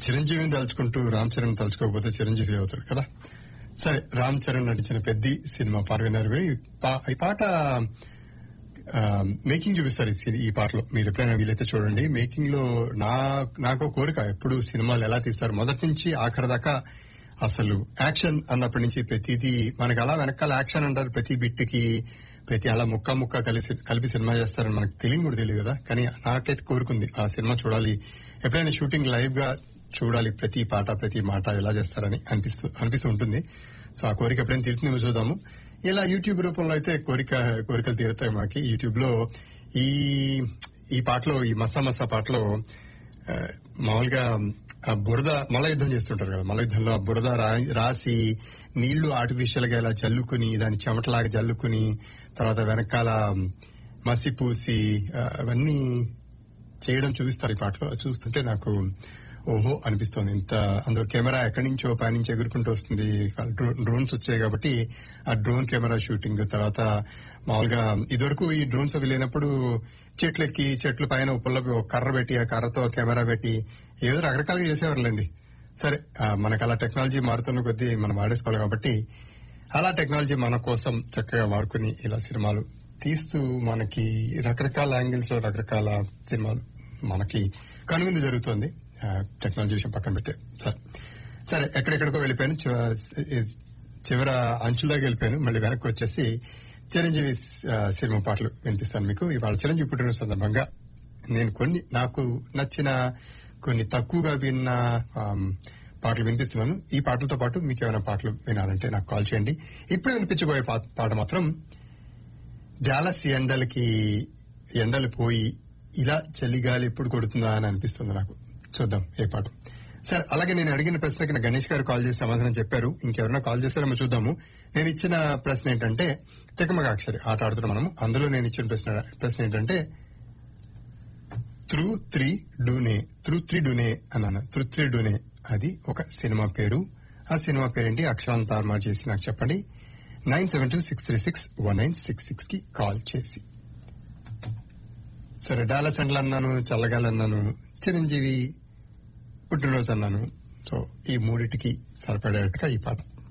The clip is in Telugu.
చిరంజీవిని తలుచుకుంటూ రామ్ చరణ్ తలుచుకోకపోతే చిరంజీవి అవుతాడు కదా సరే రామ్ చరణ్ నటించిన పెద్ది సినిమా పాట విన్నారు మీరు. ఈ పా- ఈ పాట మేకింగ్ చూపిస్తారు ఈ సిని- ఈ పాటలో మీరు ఎప్పుడైనా వీలైతే చూడండి మేకింగ్ లో నా నాకు కోరిక ఎప్పుడు సినిమాలు ఎలా తీస్తారు మొదటి నుంచి ఆఖరి దాకా అసలు యాక్షన్ అన్నప్పటి నుంచి ప్రతిదీ మనకి అలా వెనకాల యాక్షన్ అంటారు ప్రతి బిట్కి ప్రతి అలా ముక్క ముక్క కలిసి కలిపి సినిమా చేస్తారని మనకు తెలియని కూడా తెలియదు కదా కానీ నాకైతే కోరుకుంది ఆ సినిమా చూడాలి ఎప్పుడైనా షూటింగ్ లైవ్ గా చూడాలి ప్రతి పాట ప్రతి మాట ఎలా చేస్తారని అనిపిస్తూ అనిపిస్తూ ఉంటుంది సో ఆ కోరిక ఎప్పుడైనా తీరుతుందేమో చూద్దాము ఇలా యూట్యూబ్ రూపంలో అయితే కోరిక కోరికలు తీరుతాయి మాకి యూట్యూబ్ లో ఈ ఈ పాటలో ఈ మసా మసా పాటలో ఆ, మామూలుగా ఆ బురద మల యుద్ధం చేస్తుంటారు కదా మల యుద్ధంలో ఆ బురద రా- రాసి నీళ్లు ఆర్టిఫిషియల్ గా ఇలా చల్లుకుని దాని చెమటలాగా జల్లుకుని తర్వాత వెనకాల మసి పూసి ఆ, అవన్నీ చేయడం చూపిస్తారు ఈ పాటలో అది చూస్తుంటే నాకు ఓహో అనిపిస్తోంది ఇంత అందులో కెమెరా ఎక్కడి నుంచో పై నుంచి ఎగురుకుంటూ వస్తుంది డ్రో- డ్రోన్స్ వచ్చాయి కాబట్టి ఆ డ్రోన్ కెమెరా షూటింగ్ తర్వాత మామూలుగా ఇదివరకు ఈ డ్రోన్స్ అవి లేనప్పుడు చెట్లు ఎక్కి చెట్ల పైన పుల్ల ఒక కర్ర పెట్టి ఆ కర్రతో కెమెరా పెట్టి ఏదో రకరకాలుగా చేసేవారులేండి సరే ఆ, మనకు అలా టెక్నాలజీ మారుతున్న కొద్దీ మనం వాడేసుకోవాలి కాబట్టి అలా టెక్నాలజీ మన కోసం చక్కగా వాడుకుని ఇలా సినిమాలు తీస్తూ మనకి రకరకాల యాంగిల్స్ లో రకరకాల సినిమాలు మనకి కనువిందు జరుగుతోంది ఆ, టెక్నాలజీ విషయం పక్కన పెట్టే సరే సరే ఎక్కడెక్కడికో వెళ్ళిపోయాను చివ- చివర అంచుల దాకా వెళ్ళిపోయాను మళ్ళీ వెనక్కి వచ్చేసి చిరంజీవి ఆ, సినిమా పాటలు వినిపిస్తాను మీకు ఇవాళ చిరంజీవి పుట్టిన సందర్భంగా నేను కొన్ని నాకు నచ్చిన కొన్ని తక్కువగా విన్న ఆమ్, పాటలు వినిపిస్తున్నాను ఈ పాటలతో పాటు మీకు ఏమైనా పాటలు వినాలంటే నాకు కాల్ చేయండి ఇప్పుడు వినిపించబోయే పా- పాట మాత్రం జాలసి ఎండలకి ఎండలు పోయి ఇలా చలిగాలి ఎప్పుడు కొడుతుందా అని అనిపిస్తుంది నాకు చూద్దాం ఏ పాట సరే అలాగే నేను అడిగిన ప్రశ్నకి నా గణేష్ గారు కాల్ చేసి సమాధానం చెప్పారు ఇంకెవరైనా కాల్ చేస్తారేమో చూద్దాము నేను ఇచ్చిన ప్రశ్న ఏంటంటే తికమక అక్షరి ఆట ఆడుతున్నాం మనము అందులో నేను ఇచ్చిన ప్రశ్న ప్రశ్న ఏంటంటే త్రూ త్రీ డూనే త్రూ త్రీ డూనే అన్నాను త్రూ త్రీ డూనే అది ఒక సినిమా పేరు ఆ సినిమా పేరేంటి అక్షరాన్ని తారుమారు చేసి నాకు చెప్పండి nine seven two six three six one nine six six కి కాల్ చేసి సరే డాలస్ ఎండలు అన్నాను చల్లగాలి అన్నాను చిరంజీవి పుట్టినరోజు అన్నాను సో ఈ మూడిటికి సరిపడేట్టుగా ఈ పాట